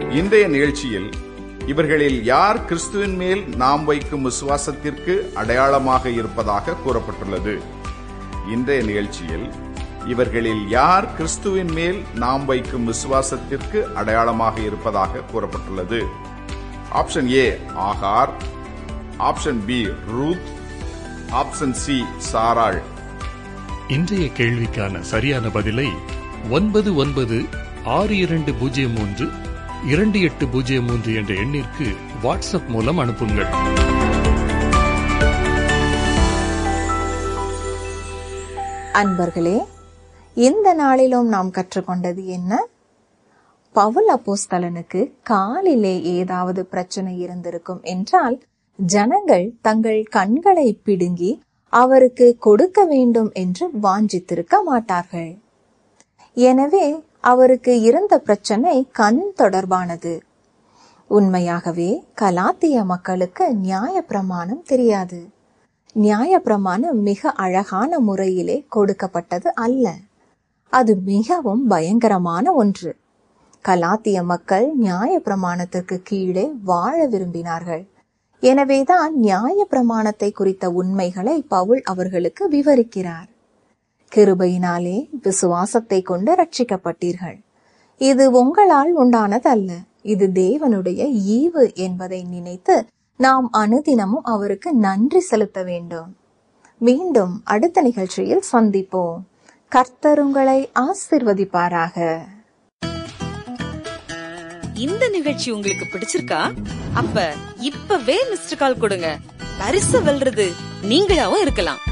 இன்றைய நிகழ்ச்சியில் இவர்களில் யார் கிறிஸ்துவின் மேல் நாம் வைக்கும் விசுவாசத்திற்கு அடையாளமாக இருப்பதாக கூறப்பட்டுள்ளது இன்றைய நிகழ்ச்சியில் இவர்களில் யார் கிறிஸ்துவின் மேல் நாம் வைக்கும் விசுவாசத்திற்கு அடையாளமாக இருப்பதாக கூறப்பட்டுள்ளது ஆப்ஷன் ஏ ஆகார் option B Ruth option C சாராள் இன்றைய கேள்விக்கான சரியான பதிலை ஒன்பது ஒன்பது ஆறு இரண்டு பூஜ்ஜியம் மூன்று இரண்டு எட்டு பூஜ்ஜியம் மூன்று என்ற எண்ணிற்கு வாட்ஸ்அப் மூலம் அனுப்புங்கள் அன்பர்களே இந்த நாளிலும் நாம் கற்றுக்கொண்டது என்ன பவுல் அப்போஸ்தலனுக்கு காலிலே ஏதாவது பிரச்சனை இருந்திருக்கும் என்றால் ஜனங்கள் தங்கள் கண்களை பிடுங்கி அவருக்கு கொடுக்க வேண்டும் என்று வாஞ்சித்திருக்க மாட்டார்கள் எனவே அவருக்கு இருந்த பிரச்சனை கண் தொடர்பானது உண்மையாகவே கலாத்திய மக்களுக்கு நியாய பிரமாணம் தெரியாது நியாய பிரமாணம் மிக அழகான முறையிலே கொடுக்கப்பட்டது அல்ல அது மிகவும் பயங்கரமான ஒன்று கலாத்திய மக்கள் நியாய பிரமாணத்திற்கு கீழே வாழ விரும்பினார்கள் எனவேதான் நியாய பிரமாணத்தை குறித்த உண்மைகளை பவுல் அவர்களுக்கு விவரிக்கிறார் கிருபையினாலே விசுவாசத்தை கொண்டு ரட்சிக்கப்பட்டீர்கள் இது உங்களால் உண்டானதல்ல இது தேவனுடைய ஈவு என்பதை நினைத்து நாம் அனுதினமும் அவருக்கு நன்றி செலுத்த வேண்டும் மீண்டும் அடுத்த நிகழ்ச்சியில் சந்திப்போம் கர்த்தர் உங்களை ஆசிர்வதிப்பாராக இந்த நிகழ்ச்சி உங்களுக்கு பிடிச்சிருக்கா அப்ப இப்பவே மிஸ்டர் கால் கொடுங்க பரிசு வெல்றது நீங்களாவும் இருக்கலாம்